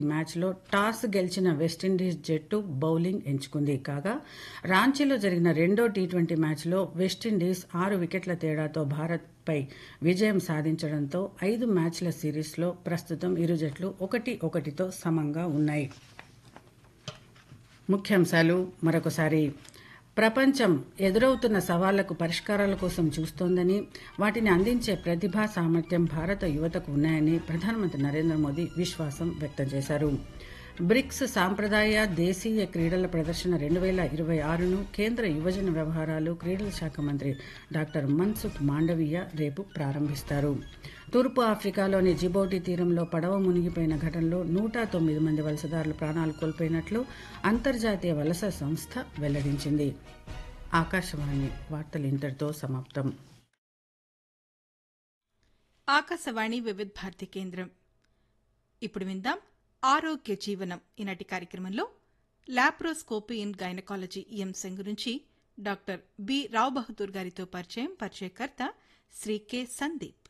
మ్యాచ్లో టాస్ గెలిచిన వెస్టిండీస్ జట్టు బౌలింగ్ ఎంచుకుంది కాగా రాంచీలో జరిగిన రెండో టీ ట్వంటీ మ్యాచ్లో వెస్టిండీస్ ఆరు వికెట్ల తేడాతో భారత్పై విజయం సాధించడంతో ఐదు మ్యాచ్ల సిరీస్లో ప్రస్తుతం ఇరు జట్లు ఒకటి ఒకటితో సమంగా ఉన్నాయి ముఖ్యాంశాలు మరొకసారి ప్రపంచం ఎదురవుతున్న సవాళ్లకు పరిష్కారాల కోసం చూస్తోందని వాటిని అందించే ప్రతిభా సామర్థ్యం భారత యువతకు ఉన్నాయని ప్రధానమంత్రి నరేంద్ర మోదీ విశ్వాసం వ్యక్తం చేశారు బ్రిక్స్ సాంప్రదాయ దేశీయ క్రీడల ప్రదర్శన రెండు వేల ఇరవై ఆరును కేంద్ర యువజన వ్యవహారాలు క్రీడల శాఖ మంత్రి డాక్టర్ మన్సుఖ్ మాండవీయ రేపు ప్రారంభిస్తారు తూర్పు ఆఫ్రికాలోని జిబౌటి తీరంలో పడవ మునిగిపోయిన ఘటనలో నూట తొమ్మిది మంది వలసదారులు ప్రాణాలు కోల్పోయినట్లు అంతర్జాతీయ వలస సంస్థ వెల్లడించింది ఆకాశవాణి వార్తలు ఇంతటితో సమాప్తం ఆకాశవాణి వివిధ్ భారతి కేంద్రం ఇప్పుడు విందాం ఆరోగ్య జీవనం ఈనాటి కార్యక్రమంలో లాప్రోస్కోపీ ఇన్ గైనకాలజీ ఈ అంశం గురించి డాక్టర్ బి రావ్ బహదూర్ గారితో పరిచయం పరిచయకర్త శ్రీ కె సందీప్